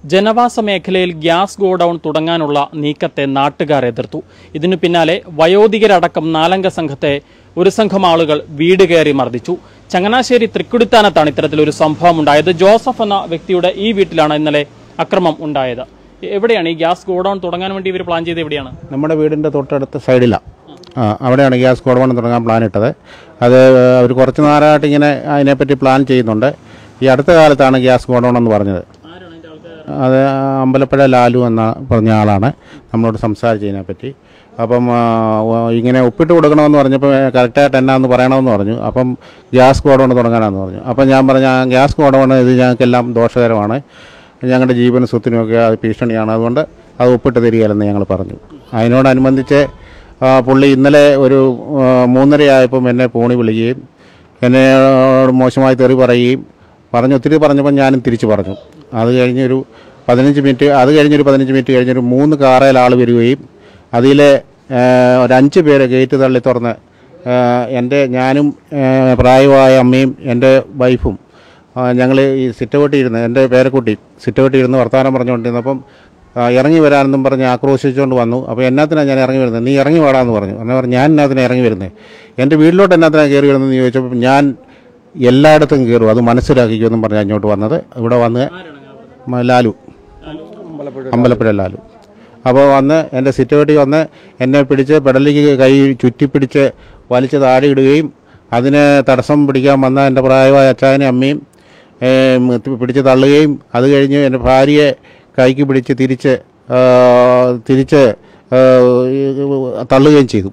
ജനവാസ മേഖലയിൽ gas godown തുടങ്ങാനുള്ള നീക്കത്തെ നാട്ടുകാർ എതിർത്തു ഇതിനു പിന്നാലെ വയോധികരടക്കം നാലംഗ സംഘത്തെ ഒരു സംഘം ആളുകൾ വീട് കയറി മർദ്ദിച്ചു ചങ്ങനാശ്ശേരി തൃക്കുടിത്താനത്താണ് ഇത്തരത്തിലൊരു സംഭവം ഉണ്ടായത് ജോസഫ് എന്ന വ്യക്തിയുടെ ഈ വീട്ടിലാണ് ഇന്നലെ അക്രമം ഉണ്ടായത് എവിടെയാണ് ഈ ഗ്യാസ് ഗോഡൌൺ തുടങ്ങാൻ വേണ്ടി ഇവർ പ്ലാൻ ചെയ്ത് എവിടെയാണ് നമ്മുടെ വീടിൻ്റെ തൊട്ടടുത്ത സൈഡിലാണ് ആ അവിടെയാണ് ഗ്യാസ് ഗോഡൗൺ തുടങ്ങാൻ പ്ലാൻ ഇട്ടത് അത് അവർ കുറച്ച് നാളായിട്ട് ഇങ്ങനെ അതിനെപ്പറ്റി പ്ലാൻ ചെയ്യുന്നുണ്ട് ഈ അടുത്ത കാലത്താണ് ഗ്യാസ് ഗോഡൗൺ എന്ന് പറഞ്ഞത് അത് അമ്പലപ്പുഴ ലാലു എന്ന പറഞ്ഞ ആളാണ് നമ്മളോട് സംസാരിച്ചതിനെപ്പറ്റി അപ്പം ആ, ഓ- ഇങ്ങനെ ഒപ്പിട്ട് കൊടുക്കണമെന്ന് പറഞ്ഞപ്പോൾ കറക്റ്റായിട്ട് എന്നാന്ന് പറയണമെന്ന് പറഞ്ഞു അപ്പം ഗ്യാസ് ഗോഡൗൺ തുടങ്ങാനാന്ന് പറഞ്ഞു അപ്പം ഞാൻ പറഞ്ഞ "ആ, ഗ്യാസ് ഗോഡൗൺ ഇത് ഞങ്ങൾക്കെല്ലാം ദോഷകരമാണ് ഞങ്ങളുടെ ജീവനും സ്വത്തിനുമൊക്കെ അത് ഭീഷണിയാണ് അതുകൊണ്ട് അത് ഒപ്പിട്ട് തരികയില്ലെന്ന് ഞങ്ങൾ പറഞ്ഞു അതിനോടനുബന്ധിച്ച് ആ, പുള്ളി ഇന്നലെ ഒരു ആ, മൂന്നരയായപ്പം എന്നെ ഫോണി വിളിക്കുകയും എന്നെ മോശമായി തെറി പറയുകയും പറഞ്ഞു ഒത്തിരി പറഞ്ഞപ്പോൾ ഞാനും തിരിച്ചു പറഞ്ഞു അത് കഴിഞ്ഞൊരു പതിനഞ്ച് മിനിറ്റ് അത് കഴിഞ്ഞൊരു പതിനഞ്ച് മിനിറ്റ് കഴിഞ്ഞൊരു മൂന്ന് കാറയിൽ ആൾ വരികയും അതിലെ ആ, ഒരു അഞ്ച് പേര് ഗേറ്റ് തള്ളി തുറന്ന് ആ, എൻ്റെ ഞാനും ആ, പ്രായമായ അമ്മയും എൻ്റെ വൈഫും ഞങ്ങൾ ഈ സിറ്റൗട്ടിൽ ഇരുന്ന് എൻ്റെ പേരക്കുട്ടി സിറ്റൗട്ടിൽ ഇരുന്ന് വർത്തമാനം പറഞ്ഞുകൊണ്ടിരുന്നപ്പം ആ, ഇറങ്ങി വരാനെന്നും പറഞ്ഞ് ആക്രോശിച്ചുകൊണ്ട് വന്നു അപ്പോൾ എന്നാത്തിനാണ് ഞാൻ ഇറങ്ങി വരുന്നത് നീ ഇറങ്ങി വാടാന്ന് പറഞ്ഞു എന്നാൽ പറഞ്ഞു ഞാൻ എന്നാത്തിനാണ് ഇറങ്ങി വരുന്നത് എൻ്റെ വീട്ടിലോട്ട് എന്നാത്തിനാണ് കയറി വരുന്നതെന്ന് ചോദിച്ചപ്പോൾ ഞാൻ എല്ലായിടത്തും കയറും അത് മനസ്സിലാക്കിക്കുമെന്നും പറഞ്ഞ് അങ്ങോട്ട് വന്നത് ഇവിടെ വന്ന് മ- ലാലു അമ്പലപ്പുഴ ലാലു അപ്പോൾ വന്ന് എൻ്റെ സിറ്റൗട്ടിൽ വന്ന് എന്നെ പിടിച്ച് പെടലിക്ക് കൈ ചുറ്റിപ്പിടിച്ച് വലിച്ച് താഴെ ഇടുകയും അതിന് തടസ്സം പിടിക്കാൻ വന്ന എൻ്റെ പ്രായമായ അച്ചായനും അമ്മയും ഏം, പിടിച്ച് തള്ളുകയും അത് കഴിഞ്ഞ് എൻ്റെ ഭാര്യയെ കൈക്ക് പിടിച്ച് തിരിച്ച് ആ, തിരിച്ച് ആ, ഈ, തള്ളുകയും ചെയ്തു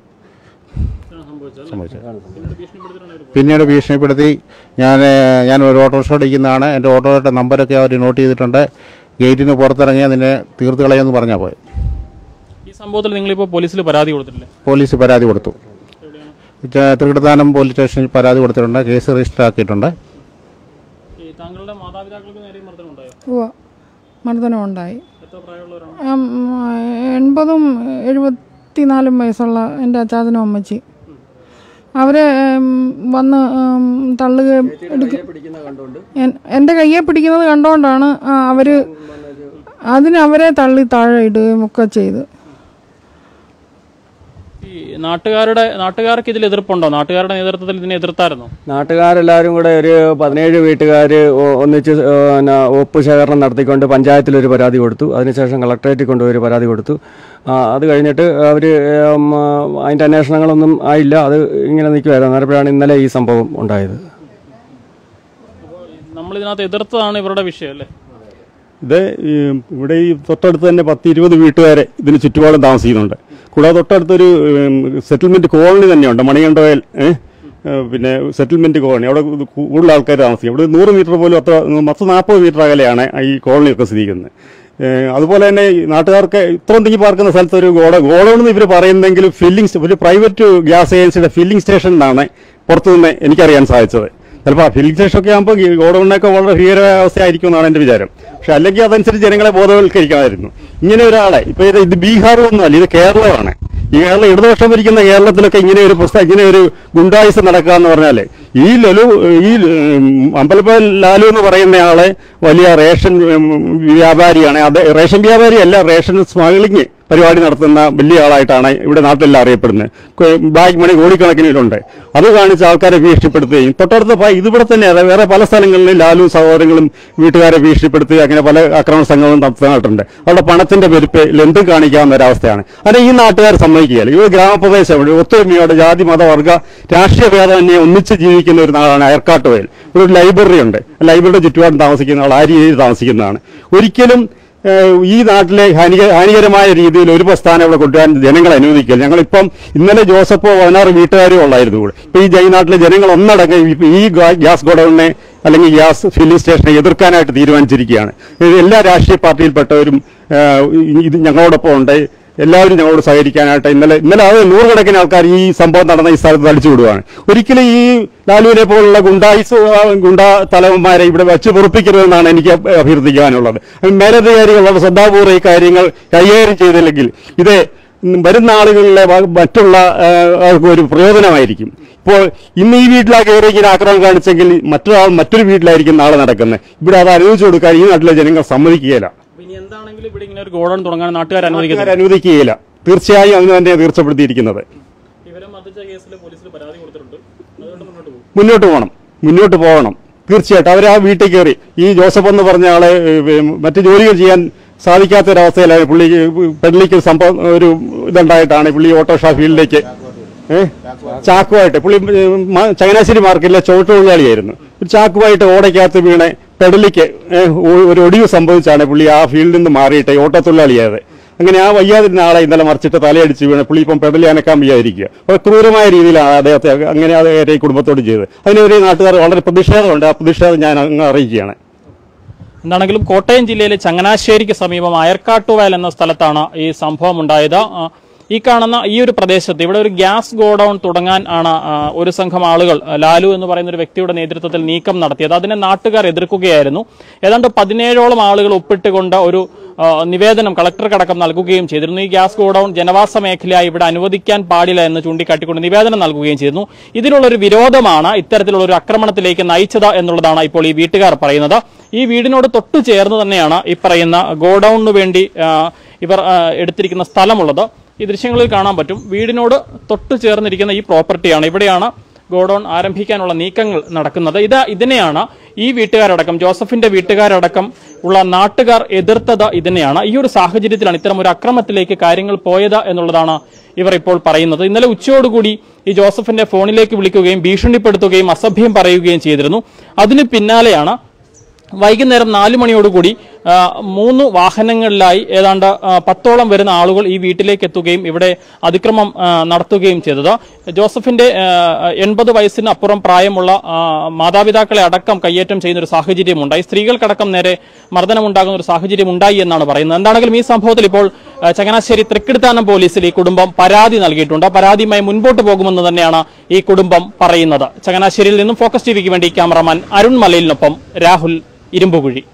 സംഭവിച്ചത് പിന്നീട് ഭീഷണിപ്പെടുത്തി ഞാൻ ഞാൻ ഒരു ഓട്ടോറിക്ഷ ഓടിക്കുന്നതാണ് എൻ്റെ ഓട്ടോയുടെ നമ്പരൊക്കെ അവർ നോട്ട് ചെയ്തിട്ടുണ്ട് ഗേറ്റിന് പുറത്തിറങ്ങിയാൽ നിന്നെ തീർത്ത് കളയുമെന്ന് പറഞ്ഞാൽ പോയത് ഈ സംഭവത്തിൽ നിങ്ങളിപ്പോൾ പോലീസിൽ പരാതി കൊടുത്തിട്ടില്ലേ പോലീസ് പരാതി കൊടുത്തു ച- തൃക്കടത്താനം പോലീസ് സ്റ്റേഷനിൽ പരാതി കൊടുത്തിട്ടുണ്ട് കേസ് രജിസ്റ്റർ ആക്കിയിട്ടുണ്ട് ഈ താങ്കളുടെ മാതാപിതാക്കൾക്ക് നേരെ മർദ്ദനം ഉണ്ടായോ ഉവ്വ മർദ്ദനമുണ്ടായി എത്ര പ്രായമുള്ളവരാണ് ഉം, എൺപതും എഴുപത്തിനാലും വയസ്സുള്ള എൻ്റെ അച്ചാച്ചനും അമ്മച്ചി അവർ വന്ന് ഉം, തള്ളുകയും എടുക്ക എൻ- എൻ്റെ കയ്യെ പിടിക്കുന്നത് കണ്ടുകൊണ്ടാണ് അവർ അതിന് അവരെ തള്ളി താഴെ ഇടുകയും ഒക്കെ ചെയ്ത് ഈ നാട്ടുകാരുടെ നാട്ടുകാർക്ക് ഇതിൽ എതിർപ്പുണ്ടോ നാട്ടുകാരുടെ നേതൃത്വത്തിൽ ഇതിനെ എതിർത്തായിരുന്നോ നാട്ടുകാരെല്ലാവരും കൂടെ ഒരു പതിനേഴ് വീട്ടുകാർ ഒന്നിച്ച് ഏ, പിന്നെ ഒപ്പ് ശേഖരണം നടത്തിക്കൊണ്ട് പഞ്ചായത്തിലൊരു പരാതി കൊടുത്തു അതിനുശേഷം കളക്ടറേറ്റിൽ കൊണ്ടുപോയി ഒരു പരാതി കൊടുത്തു ആ, അത് കഴിഞ്ഞിട്ട് അവർ അതിൻ്റെ അന്വേഷണങ്ങളൊന്നും ആയില്ല അത് ഇങ്ങനെ നിൽക്കുമായിരുന്നു അന്നേരപ്പോഴാണ് ഇന്നലെ ഈ സംഭവം ഉണ്ടായത് നമ്മൾ ഇതിനകത്ത് എതിർത്തതാണ് ഇവരുടെ വിഷയം അല്ലേ ഇത് ഈ ഇവിടെ ഈ തൊട്ടടുത്ത് തന്നെ പത്ത് ഇരുപത് വീട്ടുകാരെ ഇതിന് ചുറ്റുപാടും താമസിക്കുന്നുണ്ട് കൂടാതെ തൊട്ടടുത്തൊരു സെറ്റിൽമെന്റ് കോളനി തന്നെയുണ്ട് മണികണ്ഠവയൽ ഏ? ഏ, പിന്നെ സെറ്റിൽമെന്റ് കോളനി അവിടെ കൂടുതൽ ആൾക്കാർ താമസിക്കും ഇവിടെ നൂറ് മീറ്റർ പോലും അത്ര പത്ത് നാൽപ്പത് മീറ്റർ അകലെയാണ് ഈ കോളനിയൊക്കെ സ്ഥിതി ചെയ്യുന്നത് ഏ, അതുപോലെ തന്നെ ഈ നാട്ടുകാർക്ക് ഇത്രയും തിങ്ങി പാർക്കുന്ന സ്ഥലത്ത് ഒരു ഗോഡ ഗോഡൌൺ എന്ന് ഇവർ പറയുന്നെങ്കിലും ഫില്ലിംഗ് ഒരു പ്രൈവറ്റ് ഗ്യാസ് ഏജൻസിയുടെ ഫില്ലിംഗ് സ്റ്റേഷൻ എന്നാണ് പുറത്തുനിന്ന് എനിക്കറിയാൻ സാധിച്ചത് ചിലപ്പോൾ ഫില്ലിംഗ് സ്റ്റേഷൻ ഒക്കെ ആകുമ്പോൾ ഗോഡൌണിനൊക്കെ വളരെ ഭീകരാവസ്ഥയായിരിക്കും എന്നാണ് എൻ്റെ വിചാരം പക്ഷെ അല്ലെങ്കിൽ അതനുസരിച്ച് ജനങ്ങളെ ബോധവൽക്കരിക്കണമായിരുന്നു ഇങ്ങനെ ഒരാളെ ഇപ്പൊ ഇത് ഇത് ബീഹാർ ഒന്നുമല്ല ഇത് കേരളമാണ് ഈ കേരളം ഇടതുപക്ഷം ഭരിക്കുന്ന കേരളത്തിലൊക്കെ ഇങ്ങനെ ഒരു പുസ്തകം ഇങ്ങനെ ഒരു ഗുണ്ടായുസ് നടക്കുക എന്ന് പറഞ്ഞാല് ഈ ലലു ഈ ഉം, അമ്പലപ്പുഴ ലാലു എന്ന് പറയുന്ന ആള് വലിയ റേഷൻ ഉം, വ്യാപാരിയാണ് അത് റേഷൻ വ്യാപാരിയല്ല റേഷൻ സ്മഗ്ലിംഗ് പരിപാടി നടത്തുന്ന വലിയ ആളായിട്ടാണ് ഇവിടെ നാട്ടിലെല്ലാം അറിയപ്പെടുന്നത് കൊ- ബാഗ് മണി കോടിക്കണക്കിനുണ്ട് അത് കാണിച്ച് ആൾക്കാരെ ഭീഷണിപ്പെടുത്തുകയും തൊട്ടടുത്ത പ- ഇതിവിടെ തന്നെ അല്ല, വേറെ പല സ്ഥലങ്ങളിലും ലാലു സഹോദരങ്ങളും വീട്ടുകാരെ ഭീഷണിപ്പെടുത്തി അങ്ങനെ പല ആക്രമണ സംഘങ്ങളും നടത്തുന്നുണ്ട് അവിടെ പണത്തിന്റെ പെരുപ്പ് എന്തും കാണിക്കാവുന്ന ഒരവസ്ഥയാണ് അത് ഈ നാട്ടുകാർ സമ്മതിക്കുകയില്ല ഇത് ഗ്രാമപ്രദേശം ഇവിടെ ഒത്തൊരുമയോടെ ജാതി മത വർഗ രാഷ്ട്രീയ ഭേദമന്യേ ഒന്നിച്ച് ജീവിക്കുന്ന ഒരു നാടാണ് അയർക്കാട്ടുവയൽ ഇവിടെ ഒരു ലൈബ്രറി ഉണ്ട് ലൈബ്രറിയുടെ ചുറ്റുപാടും താമസിക്കുന്ന ആൾ ആ രീതിയിൽ താമസിക്കുന്നതാണ് ഒരിക്കലും ഏഹ് ഈ നാട്ടിലെ ഹാനിക ഹാനികരമായ രീതിയിൽ ഒരു പ്രസ്ഥാനം ഇവിടെ കൊണ്ടുവരാൻ ജനങ്ങൾ അനുവദിക്കില്ല ഞങ്ങളിപ്പം ഇന്നലെ ജോസഫോ പതിനാറ് വീട്ടുകാരും ഉള്ളായിരുന്നു കൂടെ ഇപ്പൊ ഈ ജയി നാട്ടിലെ ജനങ്ങൾ ഒന്നടങ്കം ഈ- ഈ ഗാ- ഗ്യാസ് ഗോഡൌണിനെ അല്ലെങ്കിൽ ഗ്യാസ് ഫില്ലിംഗ് സ്റ്റേഷനെ എതിർക്കാനായിട്ട് തീരുമാനിച്ചിരിക്കുകയാണ് ഇത് എല്ലാ രാഷ്ട്രീയ പാർട്ടിയിൽപ്പെട്ടവരും ഏഹ്, ഇത് ഞങ്ങളോടൊപ്പം ഉണ്ട് എല്ലാവരും ഞങ്ങളോട് സഹകരിക്കാനായിട്ട് ഇന്നലെ ഇന്നലെ അത് നൂറുകണക്കിന് ആൾക്കാർ ഈ സംഭവം നടന്ന ഈ സ്ഥലത്ത് തളിച്ചു വിടുവാണ് ഒരിക്കലും ഈ ലാലുവിനെ പോലുള്ള ഗുണ്ടായിസ് ആ, ഗുണ്ടാ തലവന്മാരെ ഇവിടെ വെച്ച് പൊറുപ്പിക്കരുതെന്നാണ് എനിക്ക് അഭ- അഭ്യർത്ഥിക്കാനുള്ളത് മേലധികാരികൾ വളരെ ശ്രദ്ധാപൂർവ്വം ഈ കാര്യങ്ങൾ കൈകാര്യം ചെയ്തില്ലെങ്കിൽ ഇത് വരുന്ന ആളുകളിലെ വ- മറ്റുള്ള ആ, ആൾക്ക് ഒരു പ്രയോജനമായിരിക്കും ഇപ്പോൾ ഇന്ന് ഈ വീട്ടിലാ കയറി ഇങ്ങനെ ആക്രമണം കാണിച്ചെങ്കിൽ മറ്റൊരാൾ മറ്റൊരു വീട്ടിലായിരിക്കും നാളെ നടക്കുന്നത് ഇവിടെ അത് അനുവദിച്ചു കൊടുക്കാൻ ഈ നാട്ടിലെ ജനങ്ങൾ സമ്മതിക്കുകയില്ല അപ്പൊ ഇനി ഇനി എന്താണെങ്കിലും ഇവിടെ ഇങ്ങനെ ഒരു ഗോഡൌൺ തുടങ്ങാൻ നാട്ടുകാർ അനുവദിക്കുന്നത് നാട്ടുകാർ അനുവദിക്കുകയില്ല തീർച്ചയായും അതിന് തന്നെ തീർച്ചപ്പെടുത്തിയിരിക്കുന്നത് ഇവരെ മർദ്ദിച്ച കേസിൽ പോലീസിൽ പരാതി കൊടുത്തിട്ടുണ്ട് അതുകൊണ്ട് മുന്നോട്ട് പോകും മുന്നോട്ട് പോകണം മുന്നോട്ട് പോകണം തീർച്ചയായിട്ടും അവർ ആ വീട്ടിൽ കയറി ഈ ജോസഫ് എന്ന് പറഞ്ഞ ആളെ ഏഹ്, മറ്റ് ജോലികൾ ചെയ്യാൻ സാധിക്കാത്ത ഒരവസ്ഥയിലാണ് പുള്ളി പെഡലിക്ക് സംഭവം ഒരു ഇതുണ്ടായിട്ടാണ് പുള്ളി ഓട്ടോറിക്ഷ ഫീൽഡിലേക്ക് ഏഹ് ചാക്കുമായിട്ട് പുള്ളി ഏഹ്, മ- ചങ്ങനാശ്ശേരി മാർക്കറ്റിലെ ചുവട്ടുതൊഴിലാളിയായിരുന്നു ഒരു ചാക്കുമായിട്ട് ഓടയ്ക്കകത്ത് വീണ് പെഡലിക്ക് ഏഹ്, ഒ- ഒരു ഒടിവ് സംഭവിച്ചാണ് പുള്ളി ആ ഫീൽഡിൽ നിന്ന് മാറിയിട്ട് ഓട്ടോ തൊഴിലാളിയായത് അങ്ങനെ ആ വയ്യാതിരുന്ന ആളെ ഇന്നലെ മറിച്ചിട്ട് തലയടിച്ച് വീണ് പുള്ളി ഇപ്പം പെടലി അനക്കാൻ വയ്യാതിരിക്കുക അപ്പോൾ ക്രൂരമായ രീതിയിലാണ് അദ്ദേഹത്തെ അങ്ങനെ അദ്ദേഹത്തെ ഈ കുടുംബത്തോട് ചെയ്തത് അതിനെതിരെ നാട്ടുകാർ വളരെ പ്രതിഷേധമുണ്ട് ആ പ്രതിഷേധം ഞാൻ അങ്ങ് അറിയിക്കുകയാണ് എന്താണെങ്കിലും കോട്ടയം ജില്ലയിലെ ചങ്ങനാശ്ശേരിക്ക് സമീപം അയർക്കാട്ടുവയൽ എന്ന സ്ഥലത്താണ് ഈ സംഭവം ഉണ്ടായത് ആ, ഈ കാണുന്ന ഈ ഒരു പ്രദേശത്ത് ഇവിടെ ഒരു ഗ്യാസ് ഗോഡൌൺ തുടങ്ങാൻ ആണ് ആ, ഒരു സംഘം ആളുകൾ ആ, ലാലു എന്ന് പറയുന്ന ഒരു വ്യക്തിയുടെ നേതൃത്വത്തിൽ നീക്കം നടത്തിയത് അതിനെ നാട്ടുകാർ എതിർക്കുകയായിരുന്നു ഏതാണ്ട് പതിനേഴോളം ആളുകൾ ഒപ്പിട്ടുകൊണ്ട് ഒരു ആ, നിവേദനം കളക്ടർക്കടക്കം നൽകുകയും ചെയ്തിരുന്നു ഈ ഗ്യാസ് ഗോഡൌൺ ജനവാസ മേഖലയായി ഇവിടെ അനുവദിക്കാൻ പാടില്ല എന്ന് ചൂണ്ടിക്കാട്ടിക്കൊണ്ട് നിവേദനം നൽകുകയും ചെയ്തിരുന്നു ഇതിനുള്ളൊരു വിരോധമാണ് ഇത്തരത്തിലുള്ള ഒരു ആക്രമണത്തിലേക്ക് നയിച്ചത് എന്നുള്ളതാണ് ഇപ്പോൾ ഈ വീട്ടുകാർ പറയുന്നത് ഈ വീടിനോട് തൊട്ടു ചേർന്ന് തന്നെയാണ് ഈ പറയുന്ന ഗോഡൌണിന് വേണ്ടി ആ, ഇവർ ആ, എടുത്തിരിക്കുന്ന സ്ഥലമുള്ളത് ഈ ദൃശ്യങ്ങളിൽ കാണാൻ പറ്റും വീടിനോട് തൊട്ടു ചേർന്നിരിക്കുന്ന ഈ പ്രോപ്പർട്ടിയാണ് ഇവിടെയാണ് ഗോഡൌൺ ആരംഭിക്കാനുള്ള നീക്കങ്ങൾ നടക്കുന്നത് ഇത് ഇതിനെയാണ് ഈ വീട്ടുകാരടക്കം ജോസഫിന്റെ വീട്ടുകാരടക്കം ഉള്ള നാട്ടുകാർ എതിർത്തത് ഇതിനെയാണ് ഈ ഒരു സാഹചര്യത്തിലാണ് ഇത്തരം ഒരു അക്രമത്തിലേക്ക് കാര്യങ്ങൾ പോയത് എന്നുള്ളതാണ് ഇവർ ഇപ്പോൾ പറയുന്നത് ഇന്നലെ ഉച്ചയോടുകൂടി ഈ ജോസഫിന്റെ ഫോണിലേക്ക് വിളിക്കുകയും ഭീഷണിപ്പെടുത്തുകയും അസഭ്യം പറയുകയും ചെയ്തിരുന്നു അതിന് പിന്നാലെയാണ് വൈകുന്നേരം നാലു മണിയോടുകൂടി ആ, മൂന്ന് വാഹനങ്ങളിലായി ഏതാണ്ട് ആ, പത്തോളം വരുന്ന ആളുകൾ ഈ വീട്ടിലേക്ക് എത്തുകയും ഇവിടെ അതിക്രമം ആ, നടത്തുകയും ചെയ്തത് ജോസഫിന്റെ ആ, എൺപത് വയസ്സിന് അപ്പുറം പ്രായമുള്ള ആ, മാതാപിതാക്കളെ അടക്കം കയ്യേറ്റം ചെയ്യുന്ന ഒരു സാഹചര്യമുണ്ടായി സ്ത്രീകൾക്കടക്കം നേരെ മർദ്ദനമുണ്ടാകുന്ന ഒരു സാഹചര്യം ഉണ്ടായി എന്നാണ് പറയുന്നത് എന്താണെങ്കിലും ഈ സംഭവത്തിൽ ഇപ്പോൾ ആ, ചങ്ങനാശ്ശേരി തൃക്കിടുത്താനം പോലീസിൽ ഈ കുടുംബം പരാതി നൽകിയിട്ടുണ്ട് ആ പരാതിയുമായി മുൻപോട്ട് പോകുമെന്ന് തന്നെയാണ് ഈ കുടുംബം പറയുന്നത് ചങ്ങനാശ്ശേരിയിൽ നിന്നും ഫോക്കസ് ടിവിക്ക് വേണ്ടി ക്യാമറമാൻ അരുൺ മലയിലിനൊപ്പം രാഹുൽ ഇരുമ്പുകുഴി